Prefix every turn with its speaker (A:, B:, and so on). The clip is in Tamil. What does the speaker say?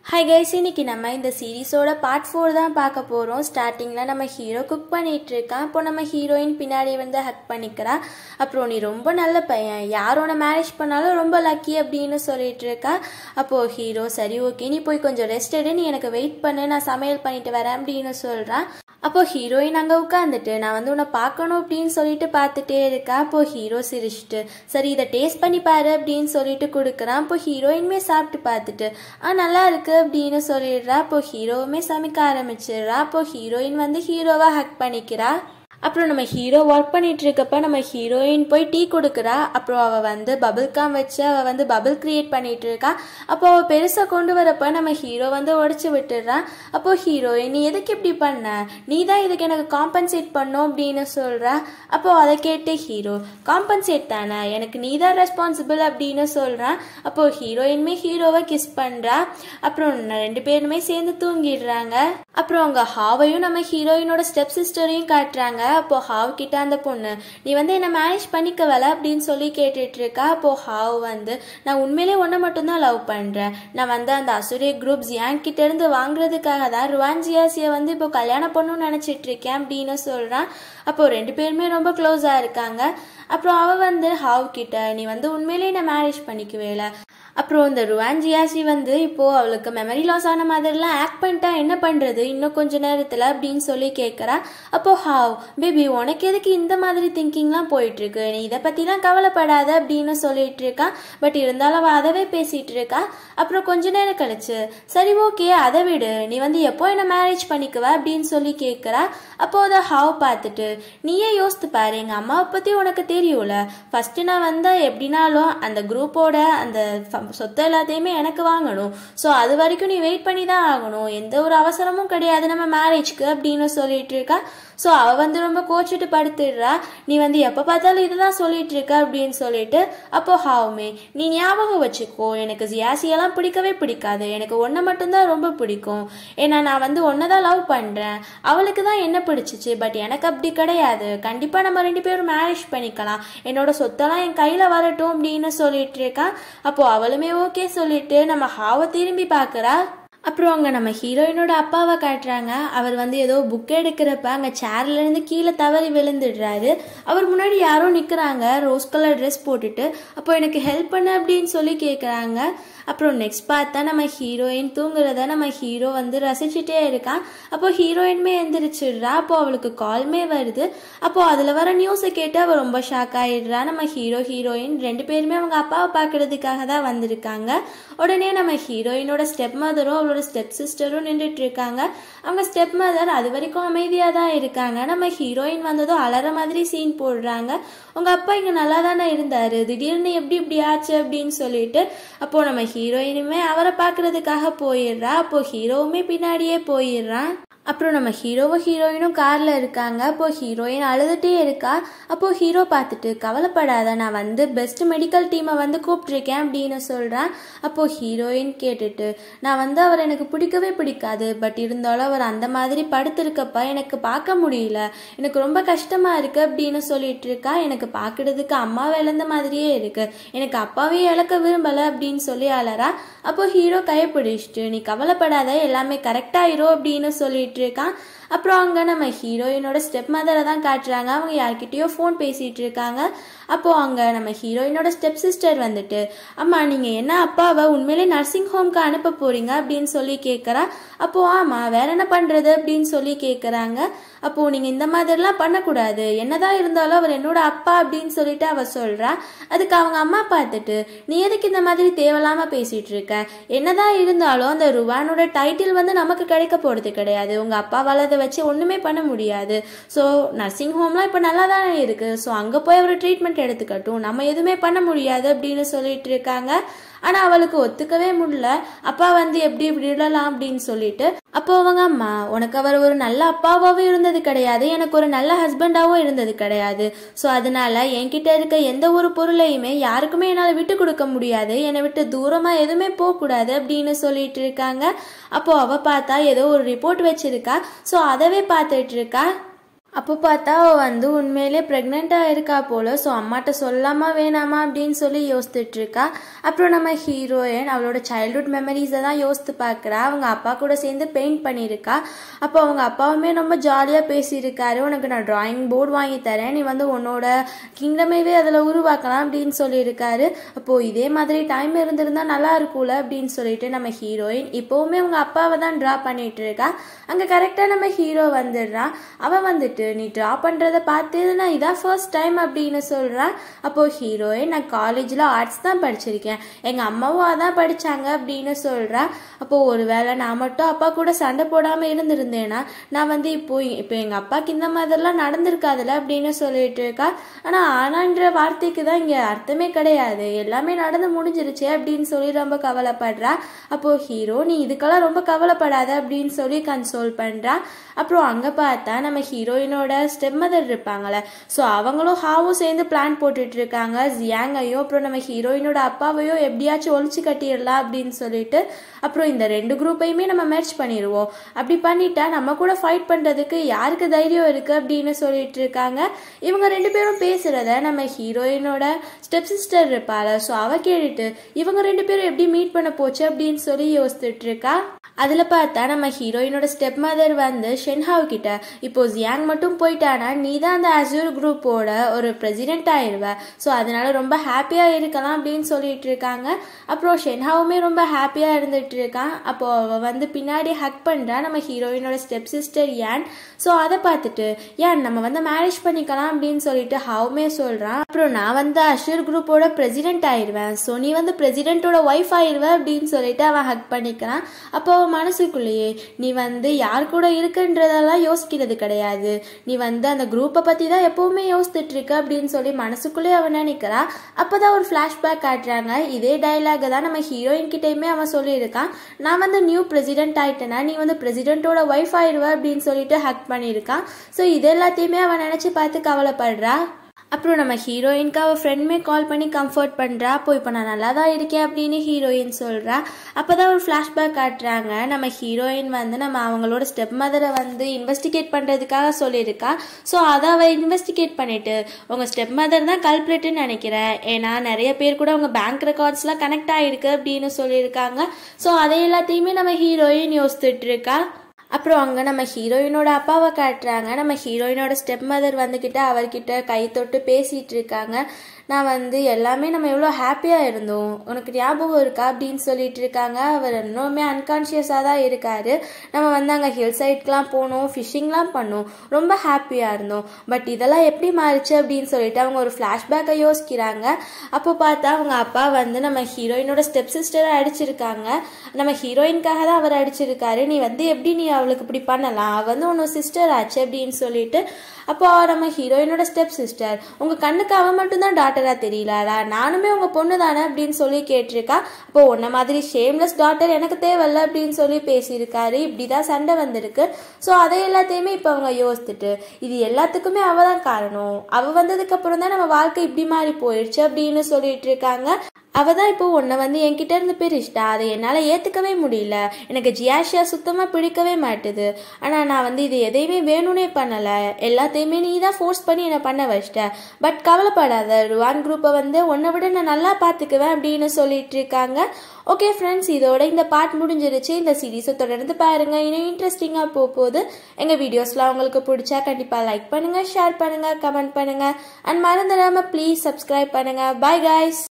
A: ஹாய் கைஸ் இன்னைக்கு நம்ம இந்த சீரிஸோட பார்ட் ஃபோர் தான் பார்க்க போகிறோம் ஸ்டார்டிங்கில் நம்ம ஹீரோ குக் பண்ணிட்டு இருக்கான் இப்போ நம்ம ஹீரோயின் பின்னாடி வந்து ஹக் பண்ணிக்கிறா அப்புறம் நீ ரொம்ப நல்ல பையன் யாரோட மேரேஜ் பண்ணாலும் ரொம்ப லக்கி அப்படின்னு சொல்லிட்டு இருக்கா அப்போது ஹீரோ சரி ஓகே நீ போய் கொஞ்சம் ரெஸ்ட் எடு நீ எனக்கு வெயிட் பண்ணு நான் சமையல் பண்ணிட்டு வரேன் அப்படின்னு சொல்கிறான் அப்போ ஹீரோயின் அங்கே உட்காந்துட்டு நான் வந்து உன்னை பார்க்கணும் அப்படின்னு சொல்லிட்டு பார்த்துட்டே இருக்கா அப்போ ஹீரோ சிரிச்சிட்டு சரி இதை டேஸ்ட் பண்ணி பாரு அப்படின்னு சொல்லிட்டு கொடுக்குறான் அப்போ ஹீரோயினுமே சாப்பிட்டு பார்த்துட்டு ஆ நல்லா இருக்கு அப்படின்னு சொல்லிடுறா அப்போ ஹீரோவுமே சமைக்க ஆரம்பிச்சிடுறா அப்போ ஹீரோயின் வந்து ஹீரோவை ஹக் பண்ணிக்கிறா அப்புறம் நம்ம ஹீரோ ஒர்க் பண்ணிட்டு இருக்கப்ப நம்ம ஹீரோயின் போய் டீ கொடுக்குறா அப்புறம் அவ வந்து பபிள் காம் வச்சு அவ வந்து பபிள் கிரியேட் பண்ணிட்டு இருக்கா அப்போ அவ பெருசா கொண்டு வரப்ப நம்ம ஹீரோ வந்து உடச்சு விட்டுடுறான் அப்போ ஹீரோயின் நீ எதுக்கு இப்படி பண்ண நீ தான் இதுக்கு எனக்கு காம்பன்சேட் பண்ணும் அப்படின்னு சொல்றா அப்போ அதை கேட்டு ஹீரோ காம்பன்சேட் தானே எனக்கு நீ தான் ரெஸ்பான்சிபிள் அப்படின்னு சொல்றான் அப்போ ஹீரோயின்மே ஹீரோவை கிஸ் பண்றா அப்புறம் ரெண்டு பேருமே சேர்ந்து தூங்கிடுறாங்க அப்புறம் அவங்க ஹாவையும் நம்ம ஹீரோயினோட ஸ்டெப் சிஸ்டரையும் காட்டுறாங்க அப்போ ஹாவ் கிட்ட அந்த பொண்ணு நீ வந்து என்ன மேனேஜ் பண்ணிக்கவல அப்படின்னு சொல்லி கேட்டுட்டு இருக்கா அப்போ ஹாவ் வந்து நான் உண்மையிலே ஒன்றை மட்டும்தான் லவ் பண்றேன் நான் வந்து அந்த அசுரே குரூப்ஸ் என் கிட்ட இருந்து வாங்குறதுக்காக தான் ருவான்ஜியாசியை வந்து இப்போ கல்யாணம் பண்ணணும்னு நினைச்சிட்டு இருக்கேன் அப்படின்னு சொல்றான் அப்போ ரெண்டு பேருமே ரொம்ப க்ளோஸா இருக்காங்க அப்புறம் அவ வந்து ஹாவ் கிட்ட நீ வந்து உண்மையிலேயே என்ன மேரேஜ் பண்ணிக்குவேல அப்புறம் இந்த ருவான்ஜியாசி வந்து இப்போ அவளுக்கு மெமரி லாஸ் ஆன மாதிரிலாம் ஆக்ட் பண்ணிட்டா என்ன பண்றது இன்னும் கொஞ்ச நேரத்துல அப்படின்னு சொல்லி கேட்கறா அப்போ ஹாவ் பேபி உனக்கு எதுக்கு இந்த மாதிரி திங்கிங்லாம் போயிட்டு இருக்கு நீ இதை பத்திலாம் கவலைப்படாத அப்படின்னு சொல்லிட்டு இருக்கா பட் இருந்தாலும் அவ அதவே பேசிட்டு இருக்கா அப்புறம் கொஞ்ச நேரம் கழிச்சு சரி ஓகே அதை விடு நீ வந்து எப்போ என்ன மேரேஜ் பண்ணிக்குவ அப்படின்னு சொல்லி கேட்கறா அப்போ அதை ஹாவ் பார்த்துட்டு நீயே யோசித்து பாரு எங்க அம்மாவை பத்தி உனக்கு தெரியும்ல ஃபர்ஸ்ட் நான் வந்து எப்படினாலும் அந்த குரூப்போட அந்த சொத்து எல்லாத்தையுமே எனக்கு வாங்கணும் ஸோ அது வரைக்கும் நீ வெயிட் பண்ணி தான் ஆகணும் எந்த ஒரு அவசரமும் கிடையாது நம்ம மேரேஜ்க்கு அப்படின்னு சொல்லிட்டு இருக்கா ஸோ அவ வந்து ரொம்ப கோச்சிட்டு படுத்துடுறா நீ வந்து எப்போ பார்த்தாலும் இதுதான் சொல்லிட்டு இருக்க அப்படின்னு சொல்லிட்டு அப்போ ஹாவுமே நீ ஞாபகம் வச்சுக்கோ எனக்கு ஜியாசியெல்லாம் பிடிக்கவே பிடிக்காது எனக்கு ஒன்றை மட்டும்தான் ரொம்ப பிடிக்கும் ஏன்னா நான் வந்து ஒன்றை தான் லவ் பண்ணுறேன் அவளுக்கு தான் என்ன பிடிச்சிச்சு பட் எனக்கு அப்படி கிடையாது கண்டிப்பாக நம்ம ரெண்டு பேரும் மேரேஜ் பண்ணிக்கலாம் என்னோட சொத்தெல்லாம் என் கையில் வரட்டும் அப்படின்னு சொல்லிட்டு இருக்கான் அப்போ அவளுமே ஓகே சொல்லிட்டு நம்ம ஹாவை திரும்பி பார்க்குறா அப்புறம் அங்கே நம்ம ஹீரோயினோட அப்பாவை காட்டுறாங்க அவர் வந்து ஏதோ புக் எடுக்கிறப்ப அங்கே சேர்லேருந்து கீழே தவறி விழுந்துடுறாரு அவர் முன்னாடி யாரோ நிற்கிறாங்க ரோஸ் கலர் ட்ரெஸ் போட்டுட்டு அப்போ எனக்கு ஹெல்ப் பண்ண அப்படின்னு சொல்லி கேட்குறாங்க அப்புறம் நெக்ஸ்ட் பார்த்தா நம்ம ஹீரோயின் தூங்குறத நம்ம ஹீரோ வந்து ரசிச்சுட்டே இருக்கான் அப்போ ஹீரோயின்மே எந்திரிச்சிடுறா அப்போ அவளுக்கு கால்மே வருது அப்போ அதில் வர நியூஸை கேட்டு அவள் ரொம்ப ஷாக் ஆயிடுறா நம்ம ஹீரோ ஹீரோயின் ரெண்டு பேருமே அவங்க அப்பாவை பார்க்கறதுக்காக தான் வந்திருக்காங்க உடனே நம்ம ஹீரோயினோட ஸ்டெப் மதரும் அவளோட ஸ்டெப் சிஸ்டரும் நின்றுட்டு இருக்காங்க அவங்க ஸ்டெப் மதர் அது வரைக்கும் அமைதியாக தான் இருக்காங்க நம்ம ஹீரோயின் வந்ததும் அலற மாதிரி சீன் போடுறாங்க உங்க அப்பா இங்க நல்லா தானே இருந்தாரு திடீர்னு எப்படி இப்படி ஆச்சு அப்படின்னு சொல்லிட்டு அப்போ நம்ம ஹீரோயினுமே அவரை பார்க்கறதுக்காக போயிடுறா அப்போ ஹீரோவுமே பின்னாடியே போயிடுறான் அப்புறம் நம்ம ஹீரோவும் ஹீரோயினும் கார்ல இருக்காங்க அப்போ ஹீரோயின் அழுதுட்டே இருக்கா அப்போ ஹீரோ பார்த்துட்டு கவலைப்படாத நான் வந்து பெஸ்ட் மெடிக்கல் டீமை வந்து கூப்பிட்டுருக்கேன் அப்படின்னு சொல்றேன் அப்போ ஹீரோயின் கேட்டுட்டு நான் வந்து அவர் எனக்கு பிடிக்கவே பிடிக்காது பட் இருந்தாலும் அவர் அந்த மாதிரி படுத்திருக்கப்ப எனக்கு பார்க்க முடியல எனக்கு ரொம்ப கஷ்டமா இருக்கு அப்படின்னு சொல்லிட்டு இருக்கா எனக்கு பார்க்கறதுக்கு அம்மா இழந்த மாதிரியே இருக்கு எனக்கு அப்பாவே இழக்க விரும்பல அப்படின்னு சொல்லி அலறா அப்போ ஹீரோ கைப்பிடிச்சிட்டு நீ கவலைப்படாத எல்லாமே கரெக்டாயிரும் அப்படின்னு சொல்லிட்டு இருக்கான் அப்புறம் அங்கே நம்ம ஹீரோயினோட ஸ்டெப் மதரை தான் காட்டுறாங்க அவங்க யார்கிட்டயோ ஃபோன் பேசிகிட்டு இருக்காங்க அப்போது அங்கே நம்ம ஹீரோயினோட ஸ்டெப் சிஸ்டர் வந்துட்டு அம்மா நீங்கள் என்ன அப்பாவை உண்மையிலே நர்சிங் ஹோம்க்கு அனுப்ப போகிறீங்க அப்படின்னு சொல்லி கேட்குறா அப்போது ஆமாம் வேற என்ன பண்ணுறது அப்படின்னு சொல்லி கேட்குறாங்க அப்போது நீங்கள் இந்த மாதிரிலாம் பண்ணக்கூடாது என்னதான் இருந்தாலும் அவர் என்னோட அப்பா அப்படின்னு சொல்லிட்டு அவ சொல்கிறா அதுக்கு அவங்க அம்மா பார்த்துட்டு நீ எதுக்கு இந்த மாதிரி தேவையில்லாமல் பேசிகிட்டு இருக்க என்னதான் இருந்தாலும் அந்த ருவானோட டைட்டில் வந்து நமக்கு கிடைக்க போகிறது கிடையாது உங்கள் அப்பாவால் அதை வச்சு ஒன்றுமே பண்ண முடியாது ஸோ நர்சிங் ஹோம்லாம் இப்போ நல்லா தானே இருக்குது ஸோ அங்கே போய் அவர் ட்ரீட்மெண்ட் எடுத்துக்கட்டும் நம்ம எதுவுமே பண்ண முடியாது அப்படின்னு சொல்லிட்டு இருக்காங்க ஆனால் அவளுக்கு ஒத்துக்கவே முடியல அப்பா வந்து எப்படி இப்படி விடலாம் அப்படின்னு சொல்லிட்டு அப்போ அவங்க அம்மா உனக்கு அவர் ஒரு நல்ல அப்பாவாகவும் இருந்தது கிடையாது எனக்கு ஒரு நல்ல ஹஸ்பண்டாகவும் இருந்தது கிடையாது ஸோ அதனால என்கிட்ட இருக்க எந்த ஒரு பொருளையுமே யாருக்குமே என்னால் விட்டு கொடுக்க முடியாது என்னை விட்டு தூரமாக எதுவுமே போகக்கூடாது அப்படின்னு சொல்லிட்டு இருக்காங்க அப்போ அவ பார்த்தா ஏதோ ஒரு ரிப்போர்ட் வச்சிருக்கா ஸோ அதவே பார்த்துட்டு இருக்கா அப்போ பார்த்தா அவள் வந்து உண்மையிலே ப்ரெக்னெண்ட்டாக இருக்கா போல் ஸோ அம்மாட்ட சொல்லாமா வேணாமா அப்படின்னு சொல்லி யோசித்துட்டு இருக்கா அப்புறம் நம்ம ஹீரோயின் அவளோட சைல்ட்ஹுட் மெமரிஸை தான் யோசித்து பார்க்குறா அவங்க அப்பா கூட சேர்ந்து பெயிண்ட் பண்ணியிருக்கா அப்போ அவங்க அப்பாவுமே ரொம்ப ஜாலியாக பேசியிருக்காரு உனக்கு நான் டிராயிங் போர்டு வாங்கி தரேன் நீ வந்து உன்னோட கிங்டமைவே அதில் உருவாக்கலாம் அப்படின்னு சொல்லியிருக்காரு அப்போது இதே மாதிரி டைம் இருந்திருந்தா நல்லா இருக்கும்ல அப்படின்னு சொல்லிட்டு நம்ம ஹீரோயின் இப்போவுமே அவங்க அப்பாவை தான் ட்ரா பண்ணிட்டு இருக்கா அங்கே கரெக்டாக நம்ம ஹீரோ வந்துடுறான் அவன் வந்துட்டு நீ ட்ரா பண்ணுறத பார்த்து நான் இதான் ஃபர்ஸ்ட் டைம் அப்படின்னு சொல்கிறான் அப்போது ஹீரோயின் நான் காலேஜில் ஆர்ட்ஸ் தான் படிச்சிருக்கேன் எங்கள் அம்மாவும் அதான் படித்தாங்க அப்படின்னு சொல்கிறா அப்போது ஒரு வேளை நான் மட்டும் அப்பா கூட சண்டை போடாமல் இருந்திருந்தேன்னா நான் வந்து இப்போ இப்போ எங்கள் அப்பாவுக்கு இந்த மாதிரிலாம் நடந்திருக்காதுல்ல அப்படின்னு சொல்லிட்டு இருக்கா ஆனால் ஆனான்ற வார்த்தைக்கு தான் இங்கே அர்த்தமே கிடையாது எல்லாமே நடந்து முடிஞ்சிருச்சு அப்படின்னு சொல்லி ரொம்ப கவலைப்படுறா அப்போது ஹீரோ நீ இதுக்கெல்லாம் ரொம்ப கவலைப்படாத அப்படின்னு சொல்லி கன்சோல் பண்ணுறா அப்புறம் அங்கே பார்த்தா நம்ம ஹீரோயினோட ஸ்டெப் மதர் இருப்பாங்கள்ல ஸோ அவங்களும் ஹாவும் சேர்ந்து பிளான் போட்டுட்டு இருக்காங்க ஜியாங்கையும் அப்புறம் நம்ம ஹீரோயினோட அப்பாவையும் எப்படியாச்சும் ஒழிச்சு கட்டிடலாம் அப்படின்னு சொல்லிட்டு அப்புறம் இந்த ரெண்டு குரூப்பையுமே நம்ம மேட்ச் பண்ணிடுவோம் அப்படி பண்ணிட்டா நம்ம கூட ஃபைட் பண்ணுறதுக்கு யாருக்கு தைரியம் இருக்குது அப்படின்னு சொல்லிட்டு இருக்காங்க இவங்க ரெண்டு பேரும் பேசுகிறத நம்ம ஹீரோயினோட ஸ்டெப் சிஸ்டர் இருப்பாள் ஸோ அவ கேட்டுட்டு இவங்க ரெண்டு பேரும் எப்படி மீட் பண்ண போச்சு அப்படின்னு சொல்லி யோசிச்சுட்டு இருக்கா அதில் பார்த்தா நம்ம ஹீரோயினோட ஸ்டெப் மதர் வந்து ஷென்ஹாவ் கிட்ட இப்போ ஜியாங் மட்டும் போயிட்டானா நீ தான் அந்த அசூர் குரூப்போட ஒரு பிரசிடென்ட் ஆயிடுவ ஸோ அதனால ரொம்ப ஹாப்பியாக இருக்கலாம் அப்படின்னு சொல்லிட்டு இருக்காங்க அப்புறம் ஷென்ஹாவுமே ரொம்ப ஹாப்பியாக இருந்துட்டு இருக்கான் அப்போ அவள் வந்து பின்னாடி ஹக் பண்ணுறா நம்ம ஹீரோயினோட ஸ்டெப் சிஸ்டர் ஏன் ஸோ அதை பார்த்துட்டு ஏன் நம்ம வந்து மேரேஜ் பண்ணிக்கலாம் அப்படின்னு சொல்லிட்டு ஹவுமே சொல்கிறான் அப்புறம் நான் வந்து அஷூர் குரூப்போட பிரசிடென்ட் ஆயிடுவேன் ஸோ நீ வந்து பிரசிடென்ட்டோட ஒய்ஃப் ஆயிடுவ அப்படின்னு சொல்லிட்டு அவன் ஹக் பண்ணிக்கிறான் அப்போ அவன் மனசுக்குள்ளேயே நீ வந்து யார் கூட இருக்குன்றதெல்லாம் யோசிக்கிறது கிடையாது நீ வந்து அந்த குரூப்பை பற்றி தான் எப்போவுமே யோசிச்சுட்டு இருக்க அப்படின்னு சொல்லி மனசுக்குள்ளேயே அவன் நினைக்கிறா அப்போ தான் ஒரு ஃப்ளாஷ்பேக் காட்டுறாங்க இதே டைலாக தான் நம்ம ஹீரோயின் கிட்டேயுமே அவன் சொல்லியிருக்கான் நான் வந்து நியூ பிரசிடென்ட் ஆயிட்டேனா நீ வந்து பிரசிடென்ட்டோட ஒய்ஃப் ஆயிடுவ அப்படின்னு சொல்லிட்டு ஹக் பண்ணியிருக்கான் ஸோ இது எல்லாத்தையுமே அவன் நினச்சி பார்த்து கவலைப்படுறா அப்புறம் நம்ம ஹீரோயினுக்கு அவள் ஃப்ரெண்டுமே கால் பண்ணி கம்ஃபர்ட் பண்ணுறா அப்போ இப்போ நான் நல்லா தான் இருக்கேன் அப்படின்னு ஹீரோயின் சொல்கிறா அப்போ தான் ஒரு ஃப்ளாஷ்பேக் காட்டுறாங்க நம்ம ஹீரோயின் வந்து நம்ம அவங்களோட ஸ்டெப் மதரை வந்து இன்வெஸ்டிகேட் பண்ணுறதுக்காக சொல்லியிருக்கா ஸோ அதை அவள் இன்வெஸ்டிகேட் பண்ணிவிட்டு உங்கள் ஸ்டெப் மதர் தான் கல்பிரேட்டுன்னு நினைக்கிறேன் ஏன்னா நிறைய பேர் கூட உங்கள் பேங்க் ரெக்கார்ட்ஸ்லாம் கனெக்ட் ஆகிருக்கு அப்படின்னு சொல்லியிருக்காங்க ஸோ அதை எல்லாத்தையுமே நம்ம ஹீரோயின் யோசித்துட்டு இருக்கா அப்புறம் அங்கே நம்ம ஹீரோயினோட அப்பாவை காட்டுறாங்க நம்ம ஹீரோயினோட ஸ்டெப் மதர் வந்துக்கிட்ட அவர்கிட்ட கை தொட்டு பேசிகிட்டு இருக்காங்க நான் வந்து எல்லாமே நம்ம எவ்வளோ ஹாப்பியாக இருந்தோம் உனக்கு ஞாபகம் இருக்கா அப்படின்னு சொல்லிட்டு இருக்காங்க அவர் இன்னுமே அன்கான்ஷியஸாக தான் இருக்கார் நம்ம வந்து அங்கே ஹில் சைட்க்கெலாம் போனோம் ஃபிஷ்ஷிங்லாம் பண்ணோம் ரொம்ப ஹாப்பியாக இருந்தோம் பட் இதெல்லாம் எப்படி மாறிச்சு அப்படின்னு சொல்லிட்டு அவங்க ஒரு ஃப்ளாஷ்பேக்கை யோசிக்கிறாங்க அப்போ பார்த்தா அவங்க அப்பா வந்து நம்ம ஹீரோயினோட ஸ்டெப் சிஸ்டரை அடிச்சிருக்காங்க நம்ம ஹீரோயின்காக தான் அவர் அடிச்சிருக்காரு நீ வந்து எப்படி நீ அவளுக்கு இப்படி பண்ணலாம் அவள் வந்து உன்னோட சிஸ்டர் ஆச்சு அப்படின்னு சொல்லிட்டு அப்போ நம்ம ஹீரோயினோட ஸ்டெப் சிஸ்டர் உங்கள் கண்ணுக்கு அவன் மட்டும்தான் டாட்டராக தெரியலாடா நானுமே உங்கள் பொண்ணு தானே அப்படின்னு சொல்லி கேட்டிருக்கா அப்போ உன்ன மாதிரி ஷேம்லெஸ் டாட்டர் எனக்கு தேவையில்ல அப்படின்னு சொல்லி பேசியிருக்காரு இப்படி தான் சண்டை வந்திருக்கு ஸோ அதை எல்லாத்தையுமே இப்போ அவங்க யோசித்துட்டு இது எல்லாத்துக்குமே அவள் தான் காரணம் அவள் வந்ததுக்கப்புறம் தான் நம்ம வாழ்க்கை இப்படி மாறி போயிடுச்சு அப்படின்னு சொல்லிட்டு இருக்காங்க அவ தான் இப்போ உன்னை வந்து என்கிட்ட இருந்து பிரிச்சிட்டா அதை என்னால் ஏற்றுக்கவே முடியல எனக்கு ஜியாஷியா சுத்தமாக பிடிக்கவே மாட்டுது ஆனால் நான் வந்து இது எதையுமே வேணும்னே பண்ணலை எல்லாத்தையுமே நீ தான் ஃபோர்ஸ் பண்ணி என்னை பண்ண வச்சிட்ட பட் கவலைப்படாத ருவான் குரூப்பை வந்து உன்னை விட நான் நல்லா பார்த்துக்குவேன் அப்படின்னு சொல்லிட்டு இருக்காங்க ஓகே ஃப்ரெண்ட்ஸ் இதோட இந்த பார்ட் முடிஞ்சிருச்சு இந்த சீரீஸை தொடர்ந்து பாருங்கள் இன்னும் இன்ட்ரெஸ்டிங்காக போக போகுது எங்கள் வீடியோஸ்லாம் உங்களுக்கு பிடிச்சா கண்டிப்பாக லைக் பண்ணுங்கள் ஷேர் பண்ணுங்கள் கமெண்ட் பண்ணுங்கள் அண்ட் மறந்துடாமல் ப்ளீஸ் சப்ஸ்கிரைப் பண்ணுங்கள் பாய் காய்ஸ்